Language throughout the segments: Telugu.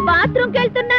బాత్రూమ్కి వెళ్తున్నా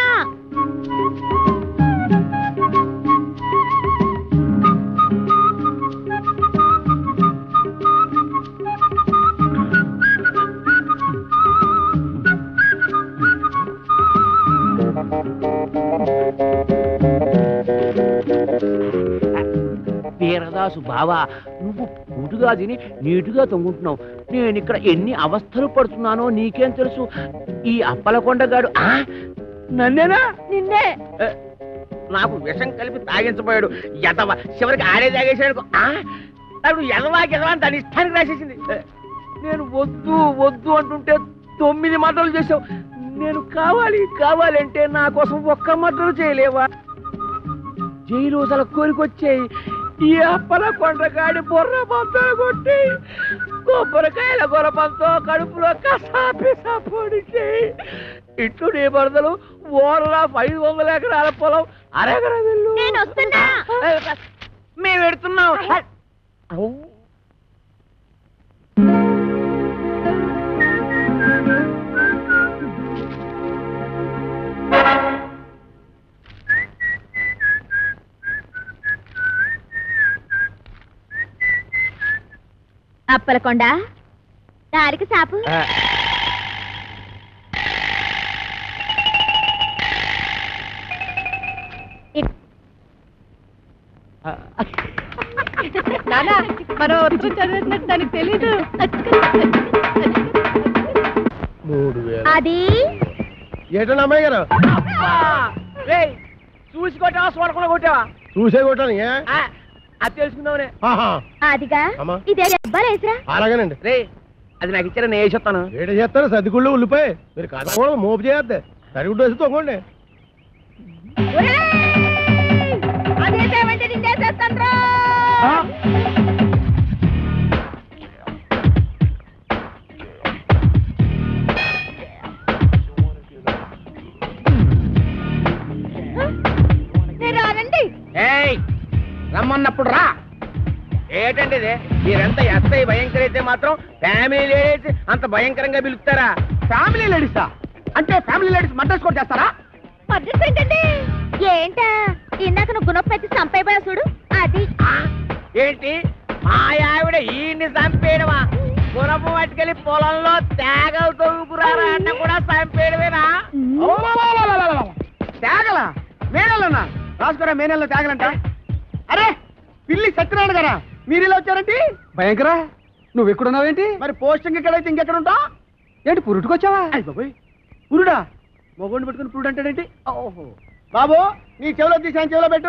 వీరదాసు బావా నువ్వు పూటుగా తిని నీటుగా తొంగుంటున్నావు నేను ఇక్కడ ఎన్ని అవస్థలు పడుతున్నానో నీకేం తెలుసు ఈ అప్పలకొండగాడు ఆ, నన్నేనా నిన్నే ఏ, నాకు విషం కలిపి తాగించబోయాడు ఎదవ చివరికి ఆడే తాగేసాడు ఆ, అప్పుడు ఎదవా ఎదవా అని దాని ఇష్టానికి రాసేసింది ఏ, నేను వద్దు వద్దు అంటుంటే తొమ్మిది మటలు చేసావు నేను కావాలి కావాలంటే నా కోసం ఒక్క మటలు చేయలేవా జైలు అసలు కోరికొచ్చాయి ఈ అప్పల కొండగాడి బుర్ర పంతో కొట్టి కొబ్బరికాయల గొరపంతో కడుపులో కసాపిసా పొడిచి ఇట్లు నీ బరదలు ఓరలా ఐదు వందల ఎకరాల పొలం అరెకర వెళ్ళు నేను వస్తున్నా. మేము పెడుతున్నాం అప్పలకొండ దారికి సాపు నానా మనం ఉత్తరం చదివినట్టు దానికి తెలీదు మూడు వేలు అది ఏటండి అమ్మాయి గారు రేయ్, చూసి కొట్టావా చూడకుండా కొట్టావా చూసే కొట్టాను ఏ ఆ, అది తెలుసుకుందామనే ఆహా, అదిగా అమ్మా. ఇదే అబ్బాలేసరా అలాగేనండి రే అది నాకు ఇచ్చారా నేను వేసేస్తాను ఏట చేస్తారు సర్దిగుళ్ళు ఉల్లిపాయ మీరు కదకూడదు మోపు చేయొద్దు సరిగుడ్డు వేసి తొంగండి అదేసేమంటే నిన్నేసేస్తాను నేను రానండి ఏయ్ రమ్మన్నప్పుడు రా ఏటండి ఇది మీరెంత ఎస్ఐ భయంకర అయితే మాత్రం ఫ్యామిలీ లేడీస్ అంత భయంకరంగా పిలుస్తారా ఫ్యామిలీ లేడీసా అంటే ఫ్యామిలీ లేడీస్ మర్డర్ స్కోర్ చేస్తారా పద్ధతి ఏంటండి ఏంటా ఇందాక నువ్వు గుణపెట్టి చంపైపోయా చూడు అది ఆ? ఏంటి మా ఆవిడ ఈయన్ని చంపేయడమా గురపు పట్టుకెళ్ళి పొలంలో తేగలు తవ్వుకురారా అన్న కూడా చంపేయడమేనా తేగల మేనల్లోనా రాసుకోరా మేనల్లో తేగలంట అరే పిల్లి సత్యనారాయణ గారా మీరు ఇలా వచ్చారండి భయంకర నువ్వు ఎక్కడున్నావేంటి మరి పోస్టింగ్ ఎక్కడైతే ఇంకెక్కడ ఉంటా ఏంటి పురుటుకొచ్చావా అయ్య బాబోయ్ పురుడా మొగోడిని పెట్టుకుని పురుడు అంటాడేంటి ఓహో బాబు నీ చెవిలో తీసాను చెవిలో పెట్టు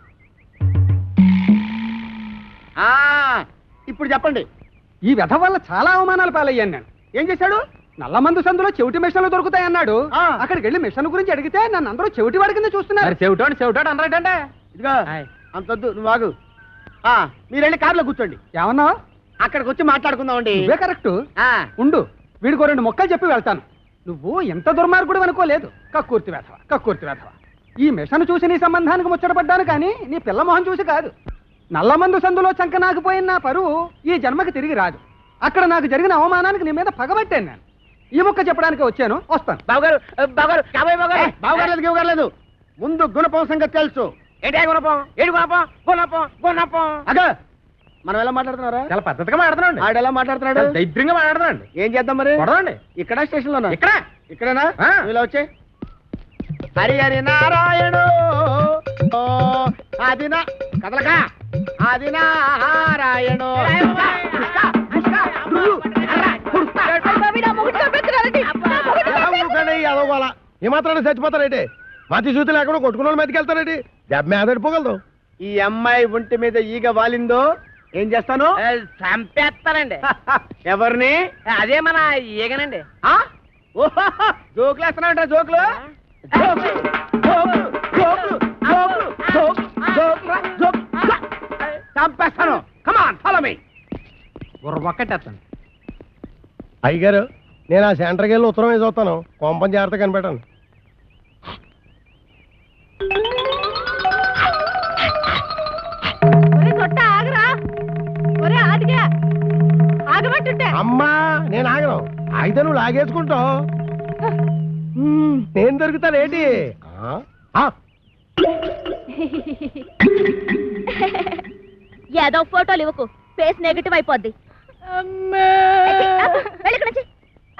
ఆ, ఇప్పుడు చెప్పండి ఈ వ్యధ వల్ల చాలా అవమానాలు పాలయ్యాను నేను ఏం చేశాడు నల్లమందు సందులో చెవిటి మిషన్లు దొరుకుతాయన్నాడు ఆ. అక్కడికి వెళ్ళి మిషన్ గురించి అడిగితే నన్ను అందరూ చెవిటి వాడి కింద చూస్తున్నారు చెవిటోడు చెవిటోడు అనరాటంటే ఇదిగో అంతొద్దు నువ్వు ఆగు ఆ, మీరు వెళ్ళి కారులో కూర్చోండి ఏమన్నావు అక్కడికి వచ్చి మాట్లాడుకుందామండి నువ్వే కరెక్ట్ ఆ, ఉండు వీడికో రెండు మొక్కలు చెప్పి వెళ్తాను నువ్వు ఎంత దుర్మార్గుడు అనుకోలేదు కక్కుర్తి వేధవ కక్కుర్తి వేధవ ఈ మిషన్ చూసి నీ సంబంధానికి ముచ్చటపడ్డాను కానీ నీ పిల్ల మొహం చూసి కాదు నల్లమందు సందులో చంక నాకుపోయిన నా పరువు ఈ జన్మకి తిరిగి రాదు అక్కడ నాకు జరిగిన అవమానానికి నీ మీద పగబట్టాను నేను ఈ ముక్క చెప్పడానికి వచ్చాను వస్తాను బావగారు బావగారు కాబోయే బావగారు బావగారు బావగారు ముందు గుణపం సంగతి తెలుసు ఏంటి గుణపం ఏడు గుణపం గుణపం గుణపం అగా మనం ఎలా మాట్లాడుతున్నారా చాలా పద్ధతిగా మాట్లాడుతున్నాడు ఆడు ఎలా మాట్లాడుతున్నాడు దైద్యంగా మాట్లాడుతున్నాడు ఏం చేద్దాం మరి కొడదండి ఇక్కడ స్టేషన్ లోనా ఇక్కడ ఇక్కడనా ఆ. నువ్వు ఇలా వచ్చే హరి హరి నారాయణు ఓ, అది నా కదలక అది నారాయణు ఏ మాత్రం చచ్చిపోతారేంటి మతి చూతులు లేకుండా కొట్టుకున్న వాళ్ళు మీదకి వెళ్తారేంటి దెబ్బ మీద పడిపోగలదు ఈ అమ్మాయి ఒంటి మీద ఈగ వాలిందో ఏం చేస్తాను చంపేస్తానండి ఎవరిని అదే మన ఈగనండి ఆ? ఓహో, జోకులు వేస్తున్నావుంటా జోకులు జోకులు, జోకులు, జోకులు, జోకులు, జోకులు, జోకులు, జోకులు. చంపేస్తాను కమాన్ ఫాలో మీ బుర్ర ఒక్కటేస్తాను అయ్యగారు నేను ఆ సెంటర్కి వెళ్ళి ఉత్తరం వేసి వస్తాను కొంపం జాగ్రత్త కనిపెట్టాను ఒరే తొట్ట ఆగరా ఒరే ఆదిగా ఆగమంటుంటే అమ్మా నేను ఆగను అయితే నువ్వు లాగేసుకుంటావు నేను దొరుకుతాను ఏంటి ఆ? ఆ, ఏదో ఫోటోలు ఇవ్వకు ఫేస్ నెగటివ్ అయిపోద్ది వెళ్ళి ఇక్కడి నుంచి.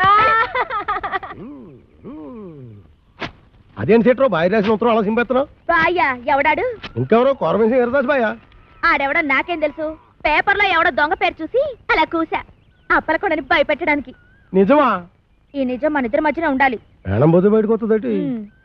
ఉమ్, ఉమ్. అదేం సీట్రో బాయ్ రాసిన ఉత్తరం అలా సింపేస్తున్నావు బాయ్యా ఎవడాడు ఇంకెవరో కోరమేసి ఎరదాస్ బాయా ఆడెవడో నాకేం తెలుసు పేపర్లో ఎవడో దొంగ పేరు చూసి అలా కూసా అప్పలకొండని భయపెట్టడానికి నిజమా ఈ నిజం మన ఇద్దరి మధ్యన ఉండాలి ప్రాణం పోతే బయటకు వస్తుంది ఉమ్.